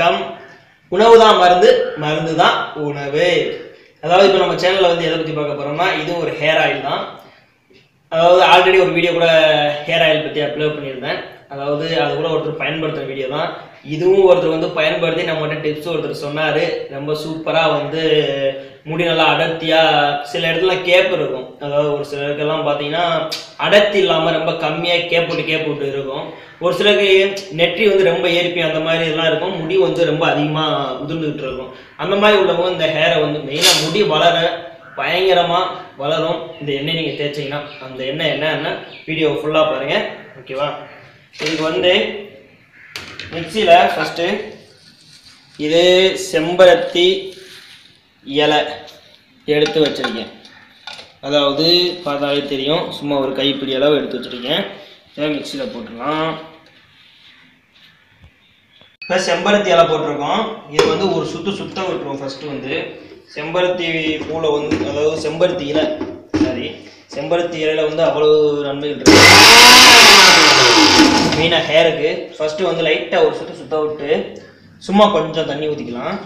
வணக்கம் உணவு தான் மருந்து மருந்து தான் உணவு அதாவது இப்போ நம்ம சேனலில் வந்து எதை பற்றி பார்க்க போகிறோம்னா இது ஒரு ஹேர் ஆயில் தான் அதாவது ஆல்ரெடி ஒரு வீடியோ கூட ஹேர் ஆயில் பற்றி அப்லோட் பண்ணியிருந்தேன் அதாவது அது கூட ஒருத்தர் பயன்படுத்துகிற வீடியோ தான் இதுவும் ஒருத்தர் வந்து பயன்படுத்தி நம்மகிட்ட டிப்ஸ் ஒருத்தர் சொன்னார் ரொம்ப சூப்பராக வந்து முடி நல்லா அடர்த்தியாக சில இடத்துல கேப் இருக்கும் அதாவது ஒரு சிலருக்கெல்லாம் பார்த்தீங்கன்னா அடர்த்தி இல்லாமல் ரொம்ப கம்மியாக கேப் போட்டு கேப் போட்டு இருக்கும் ஒரு சிலருக்கு நெற்றி வந்து ரொம்ப ஏறிப்பி அந்த மாதிரி இதெல்லாம் இருக்கும் முடி வந்து ரொம்ப அதிகமாக உதிர்ந்துகிட்டு இருக்கும் அந்த மாதிரி உள்ளவங்க இந்த ஹேரை வந்து மெயினாக முடி வளர பயங்கரமாக வளரும் இந்த எண்ணெய் நீங்கள் தேய்ச்சிங்கன்னா அந்த எண்ணெய் என்னன்னா வீடியோ ஃபுல்லாக பாருங்கள் ஓகேவா இதுக்கு வந்து மிக்சியில் ஃபஸ்ட்டு இது செம்பருத்தி இலை எடுத்து வச்சிருக்கேன் அதாவது பார்த்தாலே தெரியும் சும்மா ஒரு கைப்பிடி அளவு எடுத்து வச்சிருக்கேன் இதை மிக்சியில் போட்டுடலாம் இப்போ செம்பருத்தி இலை போட்டிருக்கோம் இது வந்து ஒரு சுத்து சுத்த விட்டுருவோம் ஃபர்ஸ்ட் வந்து செம்பருத்தி பூலை வந்து அதாவது செம்பருத்தி இலை சாரி செம்பருத்தி இலையில வந்து அவ்வளவு நன்மைகள் இருக்கு மெயினாக ஹேருக்கு ஃபர்ஸ்ட் வந்து லைட்டாக ஒரு சுத்து சுத்த விட்டு சும்மா கொஞ்சம் தண்ணி ஊற்றிக்கலாம்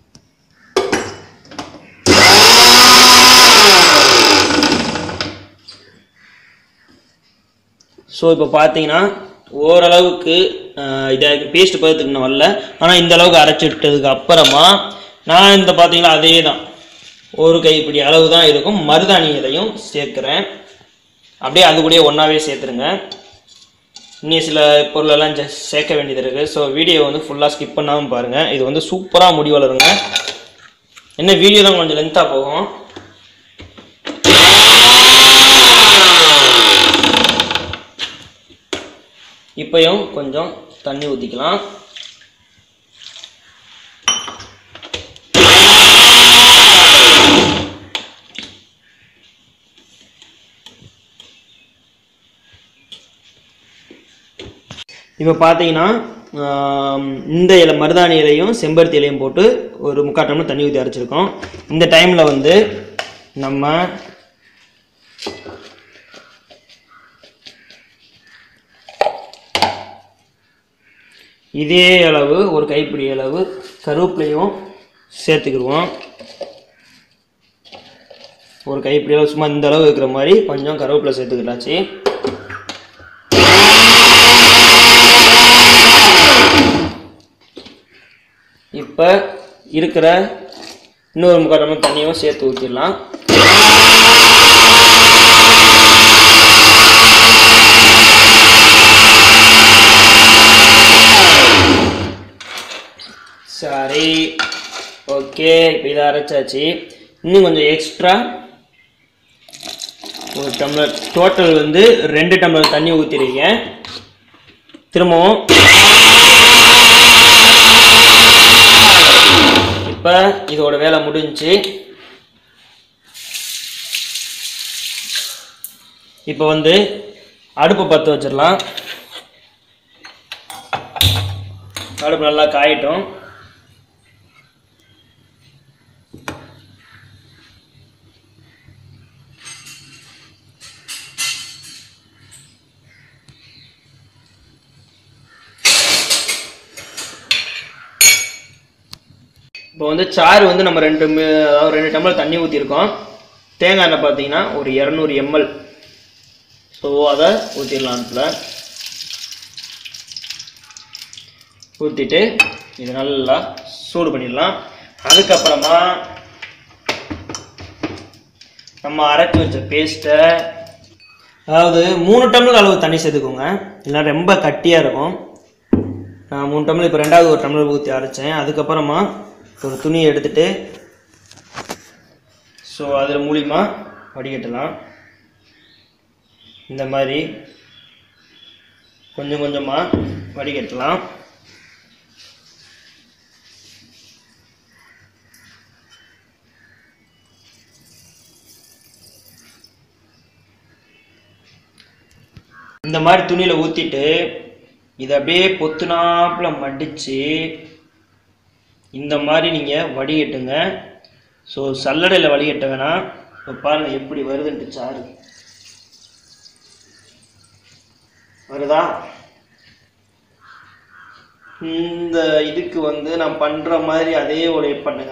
ஸோ இப்போ பார்த்தீங்கன்னா ஓரளவுக்கு ஆஹ், இதை பேஸ்ட் பதத்துக்கு இன்னும் வரல ஆனால் இந்த அளவுக்கு அரைச்சி விட்டதுக்கு அப்புறமா நான் இந்த பார்த்தீங்களா அதே தான் ஒரு கைப்பிடி அளவு தான் இருக்கும் மருதாணி இலையும் சேர்க்குறேன் அப்படியே அது கூடயே ஒன்றாவே சேர்த்துருங்க இன்னும் சில பொருளெல்லாம் ஜ- சேர்க்க வேண்டியது இருக்குது ஸோ வீடியோ வந்து ஃபுல்லாக ஸ்கிப் பண்ணாமல் பாருங்கள் இது வந்து சூப்பராக முடி வளருங்க என்ன வீடியோ தான் கொஞ்சம் லென்த்தாக போகும் இப்பயும் கொஞ்சம் தண்ணி ஊற்றிக்கலாம் இப்போ பார்த்தீங்கன்னா ஆம், இந்த இலை மருதாணி இலையும் செம்பருத்தி இலையும் போட்டு ஒரு முக்கால் டம்ளர் தண்ணி ஊற்றி அரைச்சிருக்கோம் இந்த டைமில் வந்து நம்ம இதே அளவு ஒரு கைப்பிடி அளவு கருவேப்பிலையும் சேர்த்துக்கிடுவோம் ஒரு கைப்பிடி அளவு சும்மா இந்த அளவு இருக்கிற மாதிரி கொஞ்சம் கருவேப்பிலை சேர்த்துக்கிட்டாச்சு இப்போ இருக்கிற இன்னொரு முக்கால் டம்ளர் தண்ணியும் சேர்த்து ஊற்றிடலாம் சரி ஓகே இப்போ இதை அரைச்சாச்சு இன்னும் கொஞ்சம் எக்ஸ்ட்ரா ஒரு டம்ளர் டோட்டல் வந்து ரெண்டு டம்ளர் தண்ணி ஊற்றிருக்கேன் திரும்பவும் இப்போ இதோட வேலை முடிஞ்சுச்சு இப்போ வந்து அடுப்பு பற்ற வச்சிடலாம் அடுப்பு நல்லா காயட்டும் இப்போ வந்து சாறு வந்து நம்ம ரெண்டு மி- அதாவது ரெண்டு டம்ளர் தண்ணி ஊற்றிருக்கோம் தேங்காய் எண்ணெய் பார்த்தீங்கன்னா ஒரு இரநூறு எம்எல் ஸோ அதை ஊற்றிடலாம் அடுப்பில் ஊற்றிட்டு இது நல்லா சூடு பண்ணிடலாம் அதுக்கப்புறமா நம்ம அரைச்சி வச்ச பேஸ்ட்டை அதாவது மூணு டம்ளர் அளவு தண்ணி சேர்த்துக்கோங்க இல்லை ரொம்ப கட்டியாக இருக்கும் நான் மூணு டம்ளர் இப்போ ரெண்டாவது ஒரு டம்ளர் ஊற்றி அரைச்சேன் அதுக்கப்புறமா ஒரு துணியை எடுத்துட்டு ஸோ அதில் மூலிமா வடிகட்டலாம் இந்த மாதிரி கொஞ்சம் கொஞ்சமாக வடிகட்டலாம் இந்த மாதிரி துணியில் ஊற்றிட்டு இதை அப்படியே பொத்துனாப்புல மடித்து இந்த மாதிரி நீங்கள் வடிகட்டுங்க ஸோ சல்லடையில் வடிகட்ட வேணாம் இப்போ பாருங்கள் எப்படி வருதுன்ட்டு சாறு வருதா இந்த இதுக்கு வந்து நான் பண்ற மாதிரி அதே ஒரு பண்ணுங்க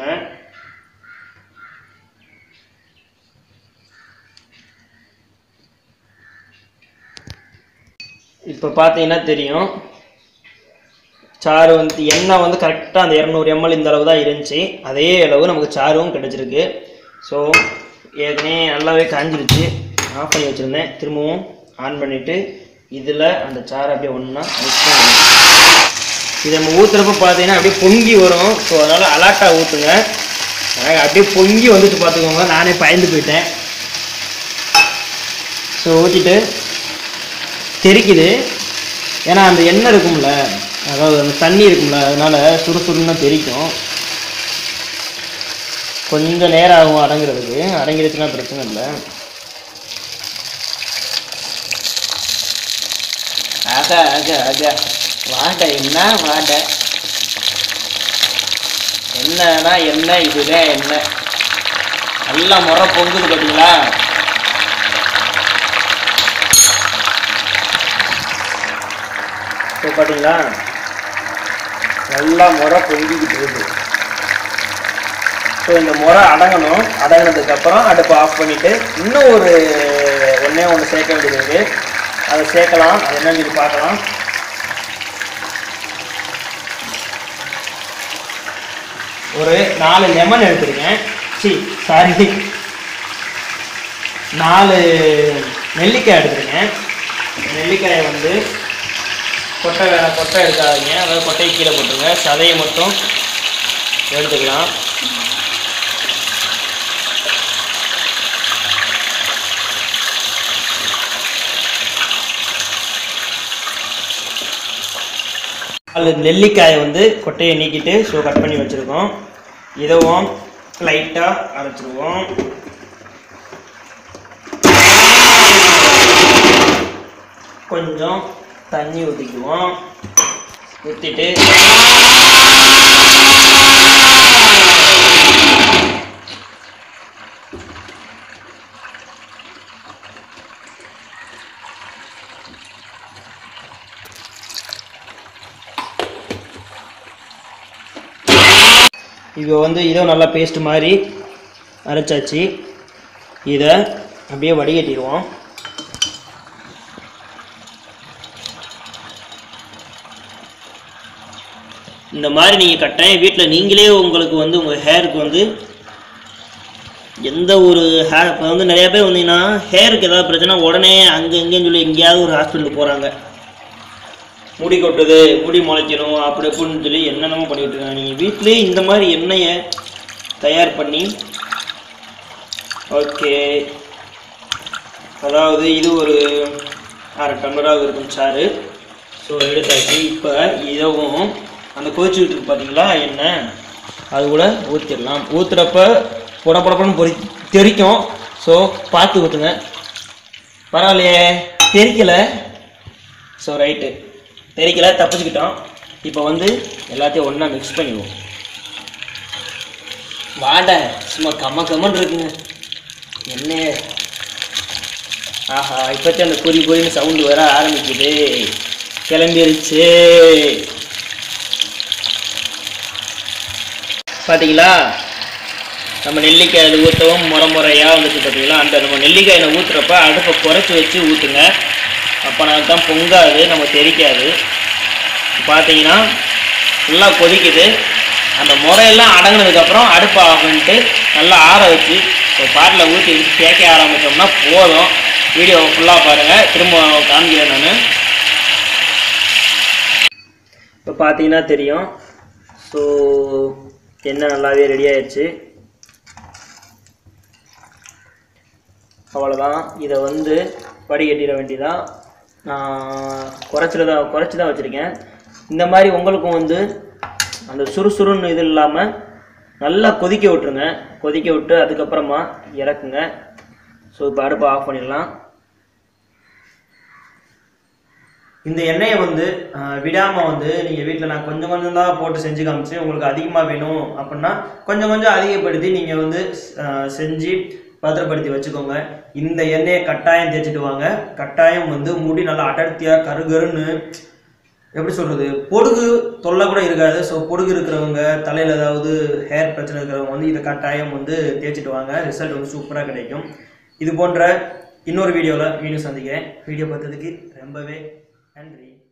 இப்போ பார்த்தீங்கன்னா தெரியும் சாறு வந்து எண்ணெய் வந்து கரெக்டாக அந்த இரநூறு எம்எல் இந்த அளவு தான் இருந்துச்சு அதே அளவு நமக்கு சாரும் கிடச்சிருக்கு ஸோ ஏற்கனவே நல்லாவே காஞ்சிருச்சு ஆஃப் பண்ணி வச்சுருந்தேன் திரும்பவும் ஆன் பண்ணிவிட்டு இதில் அந்த சாறை அப்படியே ஒன்றா மிக்ஸ் பண்ணி இதை நம்ம ஊற்றுறப்ப பார்த்தீங்கன்னா அப்படியே பொங்கி வரும் ஸோ அதனால் அலாட்டாக ஊற்றுங்க எனக்கு அப்படியே பொங்கி வந்துட்டு பார்த்துக்கோங்க நானே பயந்து போயிட்டேன் ஸோ ஊற்றிட்டு தெரிக்குது ஏன்னா அந்த எண்ணெய் இருக்கும்ல அதாவது அந்த தண்ணி இருக்கும்ல அதனால சுறுசுறுன்னு தெரிக்கும் கொஞ்சம் நேரம் ஆகும் அடங்குறதுக்கு அடங்கிடுச்சுன்னா பிரச்சனை இல்லை ஆக ஆக ஆக வாடை என்ன வாடை என்னன்னா என்ன இதுதான் என்ன நல்லா முறை பொங்குது பார்த்தீங்களா இப்போ பார்த்தீங்களா நல்லா முறை பொங்கிக்கிட்டு இருக்கு ஸோ இந்த முறை அடங்கணும் அடங்கினதுக்கு அப்புறம் அடுப்பை ஆஃப் பண்ணிட்டு இன்னும் ஒரு ஒன்றே ஒன்று சேர்க்க வேண்டியது இருக்கு அதை சேர்க்கலாம் அது என்னன்னு சொல்லி பார்க்கலாம் ஒரு நாலு லெமன் எடுத்துருக்கேன் சி சாரி நாலு நெல்லிக்காய் எடுத்துருக்கேன் நெல்லிக்காயை வந்து கொட்டை வேணாம் கொட்டை எடுக்காதீங்க அதாவது கொட்டையை கீழே போட்டுருங்க சதையை மட்டும் எடுத்துக்கலாம் அது நெல்லிக்காயை வந்து கொட்டையை நீக்கிட்டு ஸோ கட் பண்ணி வச்சுருக்கோம் இதுவும் லைட்டாக அரைச்சிருவோம் கொஞ்சம் தண்ணி ஊற்றிக்குவோம் ஊற்றிட்டு இப்போ வந்து இதுவும் நல்லா பேஸ்ட் மாதிரி அரைச்சாச்சு இதை அப்படியே வடிகட்டிடுவோம் இந்த மாதிரி நீங்கள் கட்டாயம் வீட்டில் நீங்களே உங்களுக்கு வந்து உங்கள் ஹேருக்கு வந்து எந்த ஒரு ஹேர் இப்போ வந்து நிறைய பேர் வந்தீங்கன்னா ஹேருக்கு ஏதாவது பிரச்சனை உடனே அங்கே இங்கேன்னு சொல்லி எங்கேயாவது ஒரு ஹாஸ்பிட்டலுக்கு போகிறாங்க முடி கொட்டுது முடி முளைக்கணும் அப்படி இப்படின்னு சொல்லி என்னென்னமோ பண்ணிட்டு இருக்காங்க நீங்கள் வீட்டிலேயே இந்த மாதிரி எண்ணெயை தயார் பண்ணி ஓகே அதாவது இது ஒரு அரை டம்ளராக இருக்கும் சாறு ஸோ எடுத்தாச்சு இப்போ இதுவும் அந்த கொதிச்சுக்கிட்டு இருக்கு பார்த்தீங்களா எண்ணெய் அது கூட ஊற்றிடலாம் ஊற்றுறப்ப புட புடப்படன்னு பொறி தெறிக்கும் ஸோ பார்த்து ஊற்றுங்க பரவாயில்லையே தெறிக்கலை ஸோ ரைட்டு தெறிக்கல தப்பிச்சுக்கிட்டோம் இப்போ வந்து எல்லாத்தையும் ஒன்றா மிக்ஸ் பண்ணிடுவோம் வாடை சும்மா கம்ம கம்மன்னு இருக்குங்க என்ன ஆஹா இப்போத்தே அந்த பொறி பொறின்னு சவுண்டு வர ஆரம்பிக்குது கிளம்பிருச்சு பார்த்தீங்களா நம்ம நெல்லிக்காய் அது ஊற்றவும் முறை முறையாக வந்துட்டு பார்த்தீங்களா அந்த நம்ம நெல்லிக்காயை ஊற்றுறப்ப அடுப்பை குறைச்சி வச்சு ஊற்றுங்க அப்போனா தான் பொங்காது நம்ம தெரிக்காது பார்த்தீங்கன்னா நல்லா கொதிக்குது அந்த முறையெல்லாம் அடங்கினதுக்கப்புறம் அடுப்பை ஆஃப் பண்ணிட்டு நல்லா ஆற வச்சு ஒரு பாட்டில் ஊற்றி தேக்க ஆரம்பித்தோம்னா போதும் வீடியோ ஃபுல்லாக பாருங்கள் திரும்ப காமிக்கிறேன் நான் இப்போ பார்த்தீங்கன்னா தெரியும் ஸோ எண்ணெய் நல்லாவே ரெடி ஆயிடுச்சு அவ்வளோதான் இதை வந்து வடிகட்டிட வேண்டியதான் நான் குறைச்சில தான் குறைச்சி தான் வச்சுருக்கேன் இந்த மாதிரி உங்களுக்கும் வந்து அந்த சுறுசுறுன்னு இது இல்லாமல் நல்லா கொதிக்க விட்டுருங்க கொதிக்க விட்டு அதுக்கப்புறமா இறக்குங்க ஸோ இப்போ அடுப்பை ஆஃப் பண்ணிடலாம் இந்த எண்ணெயை வந்து ஆஹ், விடாம வந்து நீங்க வீட்டில் நான் கொஞ்சம் கொஞ்சம் தான் போட்டு செஞ்சு காமிச்சு உங்களுக்கு அதிகமா வேணும் அப்படின்னா கொஞ்சம் கொஞ்சம் அதிகப்படுத்தி நீங்க வந்து ஆஹ், செஞ்சு பத்திரப்படுத்தி வச்சுக்கோங்க இந்த எண்ணெயை கட்டாயம் தேய்ச்சிட்டு வாங்க கட்டாயம் வந்து முடி நல்லா அடர்த்தியா கருகருன்னு எப்படி சொல்கிறது பொடுகு தொல்லை கூட இருக்காது ஸோ பொடுகு இருக்கிறவங்க தலையில் ஏதாவது ஹேர் பிரச்சனை இருக்கிறவங்க வந்து இதை கட்டாயம் வந்து தேய்ச்சிட்டு வாங்க ரிசல்ட் வந்து சூப்பராக கிடைக்கும் இது போன்ற இன்னொரு வீடியோவில் வீடியோ சந்திக்கிறேன் வீடியோ பார்த்ததுக்கு ரொம்பவே நன்றி